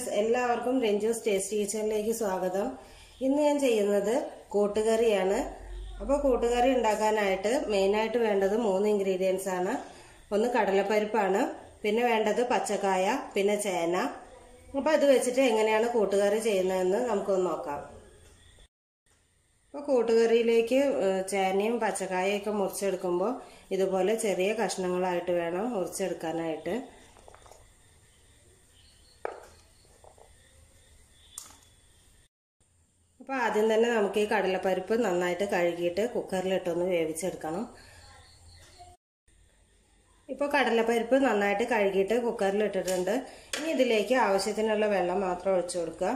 friends എല്ലാവർക്കും രഞ്ജൂസ് taste കിച്ചണിലേക്ക് സ്വാഗതം ഇന്ന് ഞാൻ ചെയ്യുന്നത് കൂട്ടുകറിയാണ് അപ്പോൾ കൂട്ടുകറി ഉണ്ടാക്കാനായിട്ട് മെയിനായിട്ട് വേണ്ടത് മൂന്ന് ഇൻഗ്രീഡിയൻസ് ആണ് ഒന്ന് കടലപ്പരിപ്പാണ് പിന്നെ വേണ്ടത് പച്ചക്കായ പിന്നെ ചേന അപ്പോൾ അത് വെച്ചിട്ട് എങ്ങനെയാണ് കൂട്ടുകറി ചെയ്യുന്നതെന്ന് നമുക്കൊന്ന് നോക്കാം അപ്പോൾ കൂട്ടുകറിയിലേക്ക് ഏഹ്, ചേനയും പച്ചക്കായയും ഒക്കെ മുറിച്ചെടുക്കുമ്പോൾ ഇതുപോലെ ചെറിയ കഷ്ണങ്ങളായിട്ട് വേണം മുറിച്ചെടുക്കാനായിട്ട് അപ്പോൾ ആദ്യം തന്നെ നമുക്ക് ഈ കടലപ്പരിപ്പ് നന്നായിട്ട് കഴുകിയിട്ട് കുക്കറിലിട്ടൊന്ന് വേവിച്ചെടുക്കണം ഇപ്പോൾ കടലപ്പരിപ്പ് നന്നായിട്ട് കഴുകിയിട്ട് കുക്കറിലിട്ടിട്ടുണ്ട് ഇനി ഇതിലേക്ക് ആവശ്യത്തിനുള്ള വെള്ളം മാത്രം ഒഴിച്ചു കൊടുക്കുക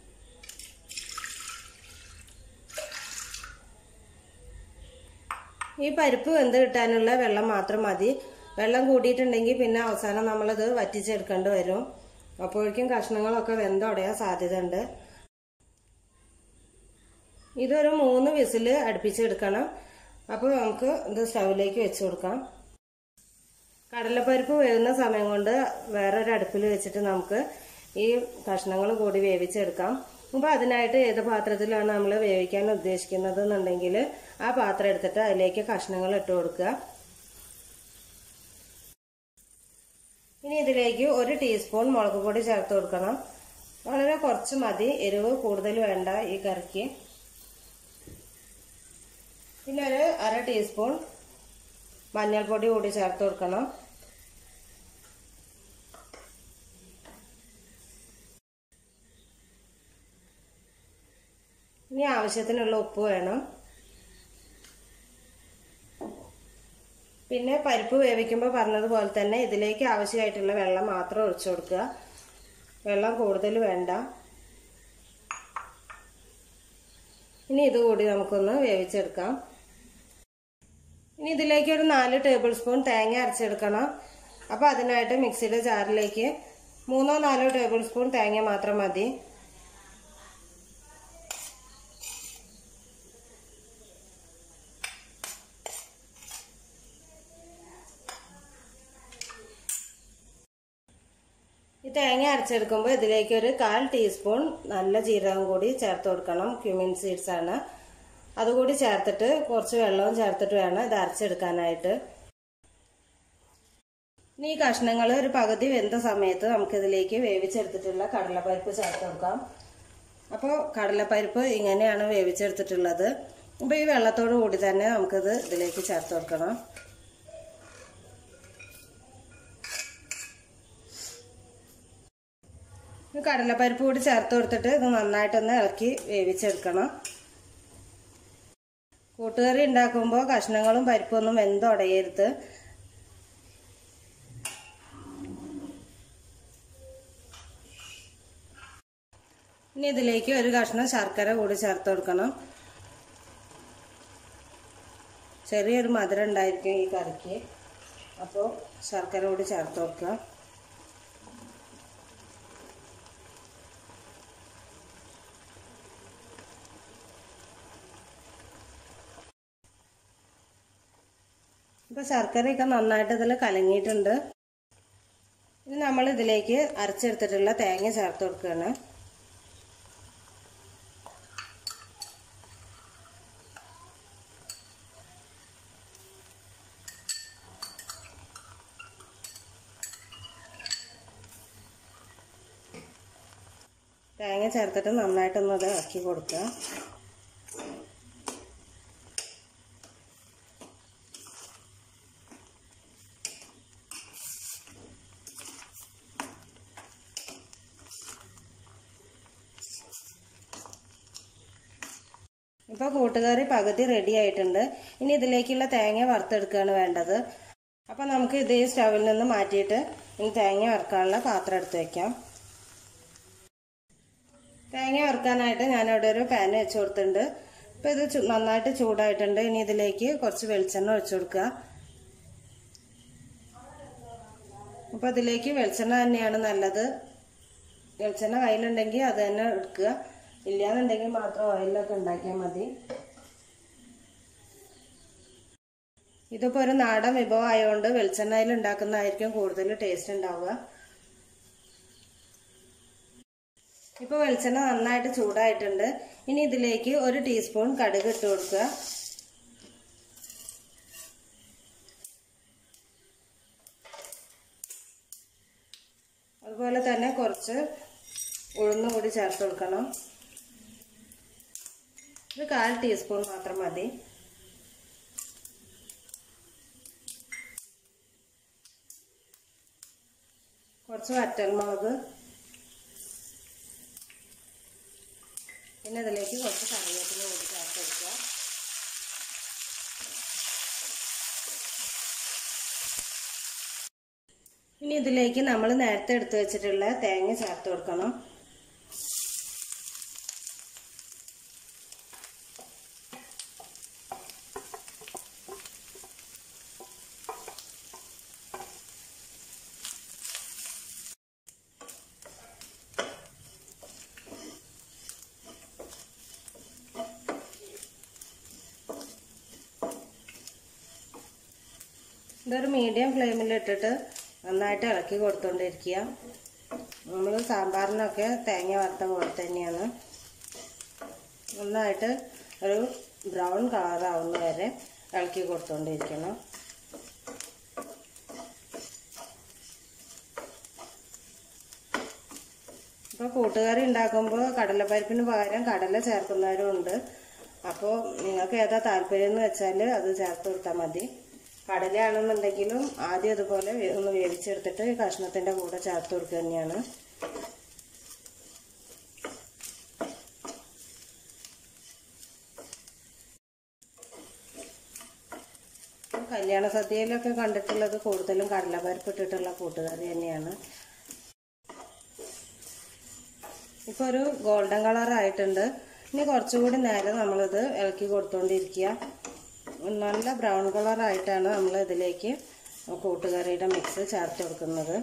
ഈ പരിപ്പ് വെന്ത് കിട്ടാനുള്ള വെള്ളം മാത്രം മതി വെള്ളം കൂടിയിട്ടുണ്ടെങ്കിൽ പിന്നെ അവസാനം നമ്മളത് വറ്റിച്ചെടുക്കേണ്ടി വരും അപ്പോഴേക്കും കഷ്ണങ്ങളൊക്കെ വെന്തുടയാൻ സാധ്യതയുണ്ട് ഇതൊരു മൂന്ന് വിസിൽ അടുപ്പിച്ചെടുക്കണം അപ്പോൾ നമുക്ക് ഇത് സ്റ്റൗവിലേക്ക് വെച്ച് കൊടുക്കാം കടലപ്പരിപ്പ് വേവുന്ന സമയം കൊണ്ട് വേറൊരു അടുപ്പിൽ വെച്ചിട്ട് നമുക്ക് ഈ കഷ്ണങ്ങൾ കൂടി വേവിച്ചെടുക്കാം അപ്പോൾ അതിനായിട്ട് ഏത് പാത്രത്തിലാണ് നമ്മൾ വേവിക്കാൻ ഉദ്ദേശിക്കുന്നത് എന്നുണ്ടെങ്കിൽ ആ പാത്രം എടുത്തിട്ട് അതിലേക്ക് കഷ്ണങ്ങൾ ഇട്ട് കൊടുക്കുക ഇനി ഇതിലേക്ക് ഒരു ടീസ്പൂൺ മുളക് പൊടി ചേർത്ത് കൊടുക്കണം വളരെ കുറച്ച് മതി എരിവ് കൂടുതൽ വേണ്ട ഈ കറിക്ക് പിന്നെ ഒരു അര ടീസ്പൂൺ മഞ്ഞൾപ്പൊടി കൂടി ചേർത്ത് കൊടുക്കണം ഇനി ആവശ്യത്തിനുള്ള ഉപ്പ് വേണം പിന്നെ പരിപ്പ് വേവിക്കുമ്പോൾ പറഞ്ഞതുപോലെ തന്നെ ഇതിലേക്ക് ആവശ്യമായിട്ടുള്ള വെള്ളം മാത്രം ഒഴിച്ചു കൊടുക്കുക വെള്ളം കൂടുതൽ വേണ്ട ഇനി ഇതുകൂടി നമുക്കൊന്ന് വേവിച്ചെടുക്കാം ഇനി ഇതിലേക്ക് ഒരു നാല് ടേബിൾ സ്പൂൺ തേങ്ങ അരച്ചെടുക്കണം അപ്പോൾ അതിനായിട്ട് മിക്സിയുടെ ജാറിലേക്ക് മൂന്നോ നാലോ ടേബിൾ സ്പൂൺ തേങ്ങ മാത്രം മതി ഈ തേങ്ങ അരച്ചെടുക്കുമ്പോൾ ഇതിലേക്ക് ഒരു കാൽ ടീസ്പൂൺ നല്ല ജീരകം കൂടി ചേർത്ത് കൊടുക്കണം ക്യൂമിൻ സീഡ്സ് ആണ് അതുകൂടി ചേർത്തിട്ട് കുറച്ച് വെള്ളവും ചേർത്തിട്ട് വേണം ഇത് അരച്ചെടുക്കാനായിട്ട് ഇനി ഈ കഷ്ണങ്ങൾ ഒരു പകുതി വെന്ത സമയത്ത് നമുക്കിതിലേക്ക് വേവിച്ചെടുത്തിട്ടുള്ള കടലപ്പരിപ്പ് ചേർത്ത് കൊടുക്കാം അപ്പോൾ കടലപ്പരിപ്പ് ഇങ്ങനെയാണ് വേവിച്ചെടുത്തിട്ടുള്ളത് അപ്പോൾ ഈ വെള്ളത്തോടു കൂടി തന്നെ നമുക്കിത് ഇതിലേക്ക് ചേർത്ത് കൊടുക്കണം കടലപ്പരിപ്പ് കൂടി ചേർത്ത് കൊടുത്തിട്ട് ഇത് നന്നായിട്ടൊന്ന് ഇളക്കി വേവിച്ചെടുക്കണം കൂട്ടുകറി ഉണ്ടാക്കുമ്പോൾ കഷ്ണങ്ങളും പരിപ്പൊന്നും വെന്തുടയരുത് ഇനി ഇതിലേക്ക് ഒരു കഷ്ണം ശർക്കര കൂടി ചേർത്ത് കൊടുക്കണം ചെറിയൊരു മധുരം ഉണ്ടായിരിക്കും ഈ കറിക്ക് അപ്പോൾ ശർക്കര കൂടി ചേർത്ത് കൊടുക്കുക ഇപ്പൊ ശർക്കരയൊക്കെ നന്നായിട്ട് ഇതിൽ കലങ്ങിയിട്ടുണ്ട് ഇനി നമ്മൾ ഇതിലേക്ക് അരച്ചെടുത്തിട്ടുള്ള തേങ്ങ ചേർത്ത് കൊടുക്കുകയാണ് തേങ്ങ ചേർത്തിട്ട് നന്നായിട്ടൊന്ന് അത് ഇളക്കി കൊടുക്കുക ഇപ്പോൾ കൂട്ടുകറി പകുതി റെഡി ആയിട്ടുണ്ട് ഇനി ഇതിലേക്കുള്ള തേങ്ങ വറുത്തെടുക്കുകയാണ് വേണ്ടത് അപ്പോൾ നമുക്ക് ഇത് ഈ സ്റ്റവിൽ നിന്ന് മാറ്റിയിട്ട് ഇനി തേങ്ങ വറുക്കാനുള്ള പാത്രം എടുത്ത് വെക്കാം തേങ്ങ വറുക്കാനായിട്ട് ഞാനിവിടെ ഒരു പാൻ വെച്ച് കൊടുത്തിട്ടുണ്ട് ഇപ്പോൾ ഇത് ചു- നന്നായിട്ട് ചൂടായിട്ടുണ്ട് ഇനി ഇതിലേക്ക് കുറച്ച് വെളിച്ചെണ്ണ ഒഴിച്ചു കൊടുക്കുക അപ്പോൾ ഇതിലേക്ക് വെളിച്ചെണ്ണ തന്നെയാണ് നല്ലത് വെളിച്ചെണ്ണ കയ്യിലുണ്ടെങ്കിൽ അത് തന്നെ എടുക്കുക ഇല്ലാന്നുണ്ടെങ്കിൽ മാത്രം ഓയിലൊക്കെ ഉണ്ടാക്കിയാൽ മതി ഇതിപ്പോൾ ഒരു നാടൻ വിഭവം ആയതുകൊണ്ട് വെളിച്ചെണ്ണയിൽ ഉണ്ടാക്കുന്നതായിരിക്കും കൂടുതൽ ടേസ്റ്റ് ഉണ്ടാവുക ഇപ്പോൾ വെളിച്ചെണ്ണ നന്നായിട്ട് ചൂടായിട്ടുണ്ട് ഇനി ഇതിലേക്ക് ഒരു ടീസ്പൂൺ കടുക് ഇട്ട് കൊടുക്കുക അതുപോലെ തന്നെ കുറച്ച് ഉഴുന്നും കൂടി ചേർത്ത് കൊടുക്കണം ഇത് കാൽ ടീസ്പൂൺ മാത്രം മതി കുറച്ച് വറ്റൽമുളക് പിന്നെ ഇതിലേക്ക് കുറച്ച് കറിവേപ്പില കൂടി ചേർത്ത് കൊടുക്കുക ഇനി ഇതിലേക്ക് നമ്മൾ നേരത്തെ എടുത്തു വെച്ചിട്ടുള്ള തേങ്ങ ചേർത്ത് കൊടുക്കണം ഇതൊരു മീഡിയം ഫ്ലെയിമിൽ ഇട്ടിട്ട് നന്നായിട്ട് ഇളക്കി കൊടുത്തോണ്ടിരിക്കുക നമ്മൾ സാമ്പാറിനൊക്കെ തേങ്ങ വറുത്ത പോലെ തന്നെയാണ് നന്നായിട്ട് ഒരു ബ്രൗൺ കളർ ആവുന്ന വരെ ഇളക്കി കൊടുത്തോണ്ടിരിക്കണം ഇപ്പോൾ കൂട്ടുകറി ഉണ്ടാക്കുമ്പോൾ കടലപ്പരിപ്പിന് പകരം കടല ചേർക്കുന്നവരും ഉണ്ട് അപ്പോൾ നിങ്ങൾക്ക് ഏതാ താല്പര്യം എന്ന് വെച്ചാൽ അത് ചേർത്ത് കൊടുത്താൽ മതി കടലയാണെന്നുണ്ടെങ്കിലും ആദ്യം അതുപോലെ ഒന്ന് വേവിച്ചെടുത്തിട്ട് കഷ്ണത്തിൻ്റെ കൂടെ ചേർത്ത് കൊടുക്കുക തന്നെയാണ് കല്യാണ സദ്യയിലൊക്കെ കണ്ടിട്ടുള്ളത് കൂടുതലും കടലപ്പരിപ്പ് ഇട്ടിട്ടുള്ള കൂട്ടുകറി തന്നെയാണ് ഇപ്പോൾ ഒരു ഗോൾഡൻ കളർ ആയിട്ടുണ്ട് ഇനി കുറച്ചുകൂടി നേരം നമ്മളിത് ഇളക്കി കൊടുത്തുകൊണ്ടിരിക്കുക നല്ല ബ്രൗൺ കളർ ആയിട്ടാണ് നമ്മൾ ഇതിലേക്ക് കൂട്ടുകറിയുടെ മിക്സ് ചേർത്ത് കൊടുക്കുന്നത്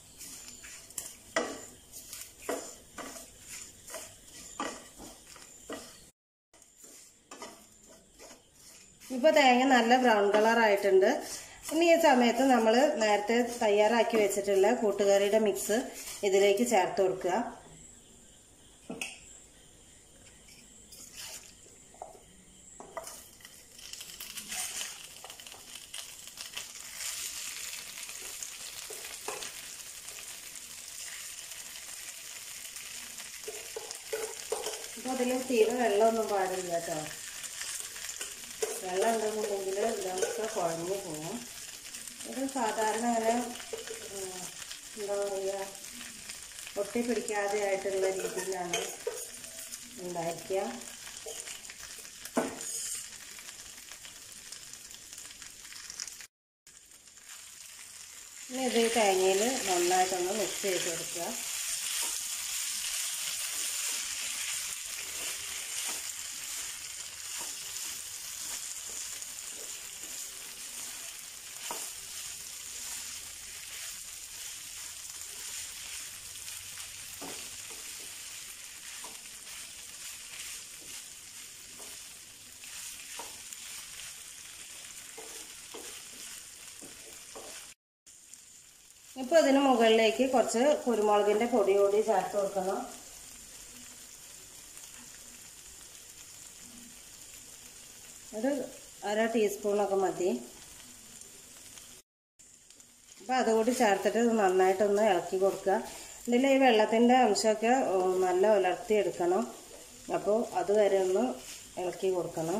ഇപ്പോൾ തേങ്ങ നല്ല ബ്രൗൺ കളർ ആയിട്ടുണ്ട് ഇനി ഈ സമയത്ത് നമ്മൾ നേരത്തെ തയ്യാറാക്കി വെച്ചിട്ടുള്ള കൂട്ടുകറിയുടെ മിക്സ് ഇതിലേക്ക് ചേർത്ത് കൊടുക്കുക അപ്പോൾ അതിൽ തീരെ വെള്ളമൊന്നും പാടില്ല കേട്ടോ വെള്ളം ഉണ്ടെന്നുണ്ടെങ്കിൽ ഇതൊക്കെ കുഴഞ്ഞു പോകും ഇത് സാധാരണ അങ്ങനെ ഉം, എന്താ പറയുക ഒട്ടി പിടിക്കാതെ ആയിട്ടുള്ള രീതിയിലാണ് ഉണ്ടായിരിക്കുക ഇനി ഇത് ഈ തേങ്ങയിൽ നന്നായിട്ടൊന്ന് മിക്സ് ചെയ്ത് കൊടുക്കുക ഇപ്പോൾ ഇതിന് മുകളിലേക്ക് കുറച്ച് കുരുമുളകിൻ്റെ പൊടി കൂടി ചേർത്ത് കൊടുക്കണം ഒരു അര ടീസ്പൂണൊക്കെ മതി അപ്പോൾ അതുകൂടി ചേർത്തിട്ട് ഇത് നന്നായിട്ടൊന്ന് ഇളക്കി കൊടുക്കുക ഇതിൽ ഈ വെള്ളത്തിൻ്റെ അംശമൊക്കെ ഉം, നല്ല ഉലർത്തിയെടുക്കണം അപ്പോൾ അതുവരെ ഒന്ന് ഇളക്കി കൊടുക്കണം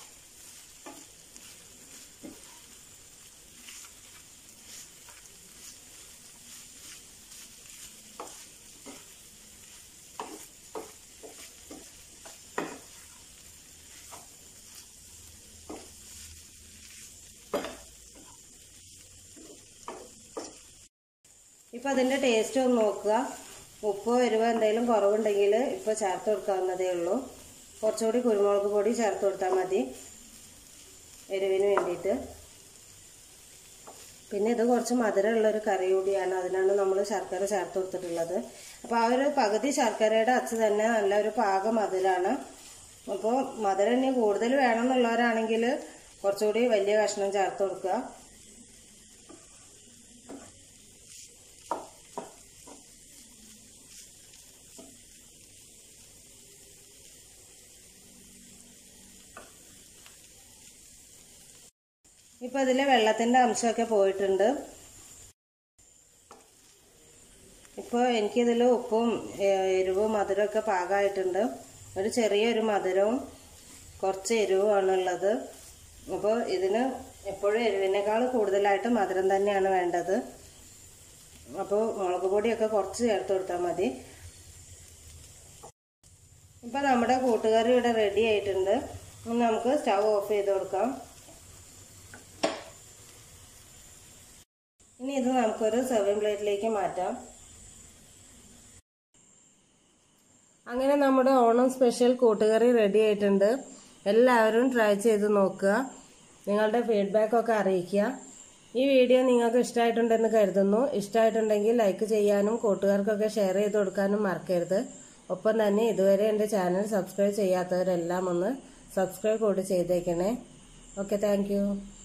ഇപ്പം അതിൻ്റെ ടേസ്റ്റ് ഒന്ന് നോക്കുക ഉപ്പോ എരിവോ എന്തെങ്കിലും കുറവുണ്ടെങ്കിൽ ഇപ്പോൾ ചേർത്ത് കൊടുക്കാവുന്നതേ ഉള്ളൂ കുറച്ചുകൂടി കുരുമുളക് പൊടി ചേർത്ത് കൊടുത്താൽ മതി എരിവിന് വേണ്ടിയിട്ട് പിന്നെ ഇത് കുറച്ച് മധുരമുള്ളൊരു കറി കൂടിയാണ് അതിനാണ് നമ്മൾ ശർക്കര ചേർത്ത് കൊടുത്തിട്ടുള്ളത് അപ്പോൾ ആ ഒരു പകുതി ശർക്കരയുടെ അച്ച് തന്നെ നല്ലൊരു പാക മധുരമാണ് അപ്പോൾ മധുരം ഇനി കൂടുതൽ വേണമെന്നുള്ളവരാണെങ്കിൽ കുറച്ചുകൂടി വലിയ കഷ്ണം ചേർത്ത് കൊടുക്കുക ഇപ്പം അതിൽ വെള്ളത്തിൻ്റെ അംശമൊക്കെ പോയിട്ടുണ്ട് ഇപ്പോൾ എനിക്കിതിൽ ഉപ്പും ഏഹ്, എരിവും മധുരമൊക്കെ പാകമായിട്ടുണ്ട് ഒരു ചെറിയൊരു മധുരവും കുറച്ച് എരിവുമാണുള്ളത് അപ്പോൾ ഇതിന് എപ്പോഴും എരിവിനേക്കാൾ കൂടുതലായിട്ട് മധുരം തന്നെയാണ് വേണ്ടത് അപ്പോൾ മുളക് പൊടിയൊക്കെ കുറച്ച് ചേർത്ത് കൊടുത്താൽ മതി ഇപ്പം നമ്മുടെ കൂട്ടുകറി ഇവിടെ റെഡി ആയിട്ടുണ്ട് ഇനി നമുക്ക് സ്റ്റവ് ഓഫ് ചെയ്ത് കൊടുക്കാം ഇനി ഇത് നമുക്കൊരു സെർവിങ് പ്ലേറ്റിലേക്ക് മാറ്റാം അങ്ങനെ നമ്മുടെ ഓണം സ്പെഷ്യൽ കൂട്ടുകറി റെഡി ആയിട്ടുണ്ട് എല്ലാവരും ട്രൈ ചെയ്ത് നോക്കുക നിങ്ങളുടെ ഫീഡ്ബാക്ക് ഒക്കെ അറിയിക്കുക ഈ വീഡിയോ നിങ്ങൾക്ക് ഇഷ്ടമായിട്ടുണ്ടെന്ന് കരുതുന്നു ഇഷ്ടമായിട്ടുണ്ടെങ്കിൽ ലൈക്ക് ചെയ്യാനും കൂട്ടുകാർക്കൊക്കെ ഷെയർ ചെയ്ത് കൊടുക്കാനും മറക്കരുത് ഒപ്പം തന്നെ ഇതുവരെ എൻ്റെ ചാനൽ സബ്സ്ക്രൈബ് ചെയ്യാത്തവരെല്ലാം ഒന്ന് സബ്സ്ക്രൈബ് കൂടി ചെയ്തേക്കണേ ഓക്കെ താങ്ക്